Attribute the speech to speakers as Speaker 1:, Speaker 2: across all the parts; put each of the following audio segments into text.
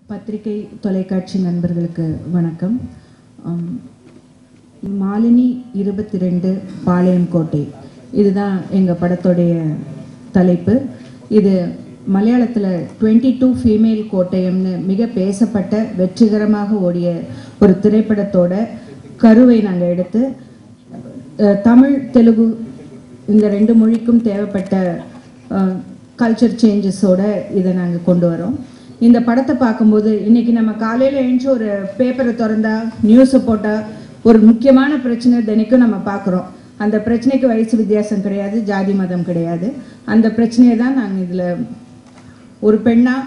Speaker 1: பத்திரிகை தொலைக்காட்சி நண்பர்களுக்கு வணக்கம் ஆம், மாலினி இருபத்தி ரெண்டு பாளையங்கோட்டை இதுதான் எங்கள் படத்தோடைய தலைப்பு இது மலையாளத்தில் டுவெண்ட்டி டூ ஃபீமேல் கோட்டயம்னு மிக பேசப்பட்ட வெற்றிகரமாக ஓடிய ஒரு திரைப்படத்தோட கருவை நாங்கள் எடுத்து அஹ், தமிழ் தெலுங்கு இந்த ரெண்டு மொழிக்கும் தேவைப்பட்ட கல்ச்சர் சேஞ்சஸோட இதை நாங்கள் கொண்டு வரோம் இந்த படத்தை பார்க்கும்போது இன்னைக்கு நம்ம காலையில் எழுந்துச்சு ஒரு பேப்பரை திறந்தா நியூஸை போட்டால் ஒரு முக்கியமான பிரச்சனை தினைக்கும் நம்ம பார்க்குறோம் அந்த பிரச்சனைக்கு வயசு வித்தியாசம் கிடையாது ஜாதி மதம் கிடையாது அந்த பிரச்சனையை தான் நாங்கள் இதில் ஒரு பெண்ணா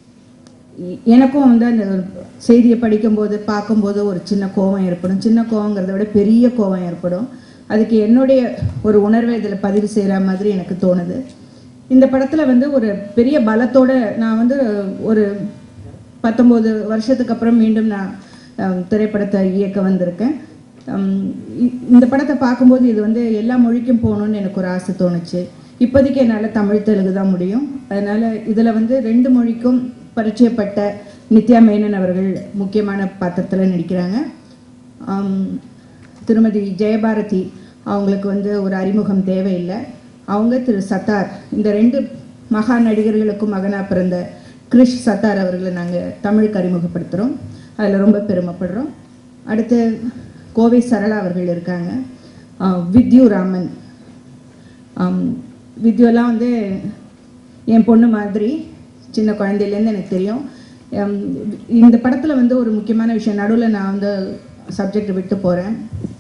Speaker 1: எ- எனக்கும் வந்து அந்த செய்தியை படிக்கும்போது பார்க்கும்போது ஒரு சின்ன கோபம் ஏற்படும் சின்ன கோவங்கிறத விட பெரிய கோபம் ஏற்படும் அதுக்கு என்னுடைய ஒரு உணர்வை இதில் பதிவு செய்கிற மாதிரி எனக்கு தோணுது இந்த படத்தில் வந்து ஒரு பெரிய பலத்தோட நான் வந்து ஒரு பத்தொம்போது வருஷத்துக்கு அப்புறம் மீண்டும் நான் அஹ், திரைப்படத்தை இயக்க வந்திருக்கேன் ஹம், இ- இந்த படத்தை பார்க்கும்போது இது வந்து எல்லா மொழிக்கும் போகணும்னு எனக்கு ஒரு ஆசை தோணுச்சு இப்போதைக்கு என்னால் தமிழ் தெலுங்கு தான் முடியும் அதனால் இதில் வந்து ரெண்டு மொழிக்கும் பரிச்சயப்பட்ட நித்யா மேனன் அவர்கள் முக்கியமான பாத்திரத்தில் நடிக்கிறாங்க ஆம், திருமதி ஜெயபாரதி அவங்களுக்கு வந்து ஒரு அறிமுகம் தேவையில்லை அவங்க திரு சத்தார் இந்த ரெண்டு மகா நடிகர்களுக்கும் மகனாக பிறந்த கிரிஷ் சத்தார் அவர்களை நாங்கள் தமிழுக்கு அறிமுகப்படுத்துகிறோம் அதில் ரொம்ப பெருமைப்படுறோம் அடுத்து கோவை சரளா அவர்கள் இருக்காங்க ஆ, வித்யு ராமன் ஆம், வித்யுலாம் வந்து என் பொண்ணு மாதிரி சின்ன குழந்தையிலேருந்து எனக்கு தெரியும் ஆம், இந்த படத்தில் வந்து ஒரு முக்கியமான விஷயம் நடுவில் நான் வந்து சப்ஜெக்ட் விட்டு போகிறேன்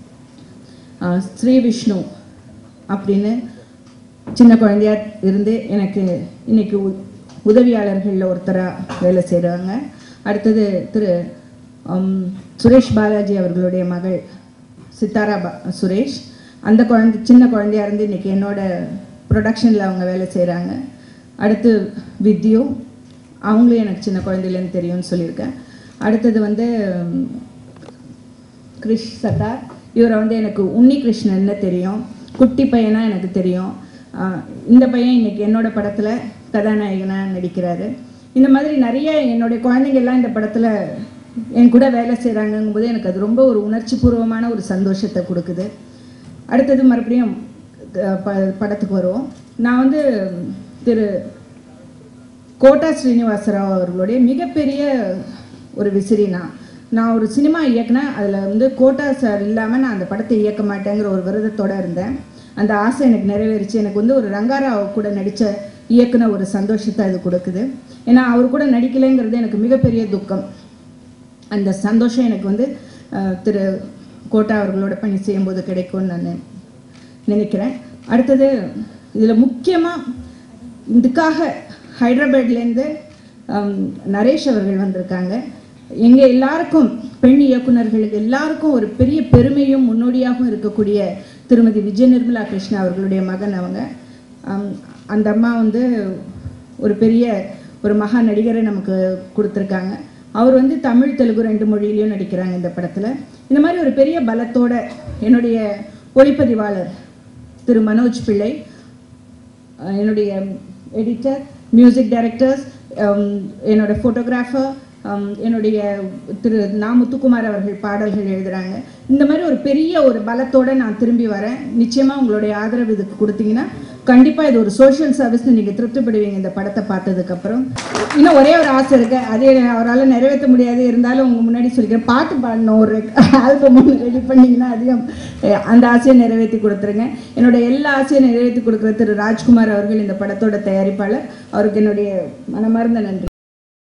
Speaker 1: ஸ்ரீ விஷ்ணு அப்படின்னு சின்ன குழந்தையா இருந்து எனக்கு இன்னைக்கு உ- உதவியாளர்களில் ஒருத்தராக வேலை செய்கிறாங்க அடுத்தது திரு ஆம், சுரேஷ் பாலாஜி அவர்களுடைய மகள் சித்தாரா பா சுரேஷ் அந்த குழந்தை சின்ன குழந்தையா இருந்து இன்னைக்கு என்னோட ப்ரொடக்ஷனில் அவங்க வேலை செய்கிறாங்க அடுத்து வித்யு அவங்களும் எனக்கு சின்ன குழந்தையிலேருந்து தெரியும்னு சொல்லியிருக்கேன் அடுத்தது வந்து ம், கிரிஷ் சத்தார் இவரை வந்து எனக்கு உன்னி கிருஷ்ணன்னு தெரியும் குட்டி பையனா எனக்கு தெரியும் ஆஹ் இந்த பையன் இன்னைக்கு என்னோட படத்தில் கதாநாயகனாக நடிக்கிறாரு இந்த மாதிரி நிறைய என்னுடைய குழந்தைங்க எல்லாம் இந்த படத்தில் என் கூட வேலை செய்கிறாங்கங்கும்போது எனக்கு அது ரொம்ப ஒரு உணர்ச்சி பூர்வமான ஒரு சந்தோஷத்தை கொடுக்குது அடுத்தது மறுபடியும் அஹ், ப படத்துக்கு வருவோம் நான் வந்து திரு கோட்டா ஸ்ரீனிவாசராவ் அவர்களுடைய மிகப்பெரிய ஒரு விசிறி நான் நான் ஒரு சினிமா இயக்குனேன் அதில் வந்து கோட்டா சார் இல்லாமல் நான் அந்த படத்தை இயக்க மாட்டேங்கிற ஒரு விரதத்தோட இருந்தேன் அந்த ஆசை எனக்கு நிறைவேறிச்சு எனக்கு வந்து ஒரு ரங்காராவ் கூட நடித்த இயக்குன ஒரு சந்தோஷத்தை அது கொடுக்குது ஏன்னா அவர் கூட நடிக்கலைங்கிறது எனக்கு மிகப்பெரிய துக்கம் அந்த சந்தோஷம் எனக்கு வந்து அஹ், திரு கோட்டா அவர்களோட பணி செய்யும்போது கிடைக்கும்னு நான் நினைக்கிறேன் அடுத்தது இதில் முக்கியமாக இதுக்காக ஹைதராபாத்லேருந்து நரேஷ் அவர்கள் வந்திருக்காங்க எங்கள் எல்லாருக்கும் பெண் இயக்குனர்களுக்கு எல்லாருக்கும் ஒரு பெரிய பெருமையும் முன்னோடியாகவும் இருக்கக்கூடிய திருமதி விஜய நிர்மலா கிருஷ்ணா அவர்களுடைய மகன் அவங்க ஆம், அந்த அம்மா வந்து ஒரு பெரிய ஒரு மகா நடிகரை நமக்கு கொடுத்துருக்காங்க அவர் வந்து தமிழ் தெலுங்கு ரெண்டு மொழியிலையும் நடிக்கிறாங்க இந்த படத்தில் இந்த மாதிரி ஒரு பெரிய பலத்தோட என்னுடைய ஒளிப்பதிவாளர் திரு மனோஜ் பிள்ளை அஹ் என்னுடைய எடிட்டர் மியூசிக் டைரக்டர்ஸ் என்னோட ஃபோட்டோகிராஃபர் என்னுடைய திரு நா முத்துக்குமார் அவர்கள் பாடல்கள் எழுதுறாங்க இந்த மாதிரி ஒரு பெரிய ஒரு பலத்தோட நான் திரும்பி வரேன் நிச்சயமா உங்களுடைய ஆதரவு இதுக்கு கொடுத்தீங்கன்னா கண்டிப்பா இது ஒரு சோஷியல் சர்வீஸ்னு நீங்க திருப்திப்படுவீங்க இந்த படத்தை பார்த்ததுக்கு அப்புறம் இன்னும் ஒரே ஒரு ஆசை இருக்கு அதே அவரால் நிறைவேற்ற முடியாது இருந்தாலும் உங்க முன்னாடி சொல்லிக்கிறேன் பாட்டு பாடணும் ஒரு ஆல்பம் ஒன்று ரெடி பண்ணீங்கன்னா அதையும் அஹ், அந்த ஆசையை நிறைவேற்றி கொடுத்துருங்க என்னோட எல்லா ஆசையும் நிறைவேற்றி கொடுக்குற திரு ராஜ்குமார் அவர்கள் இந்த படத்தோட தயாரிப்பாளர் அவருக்கு என்னுடைய மனமார்ந்த நன்றி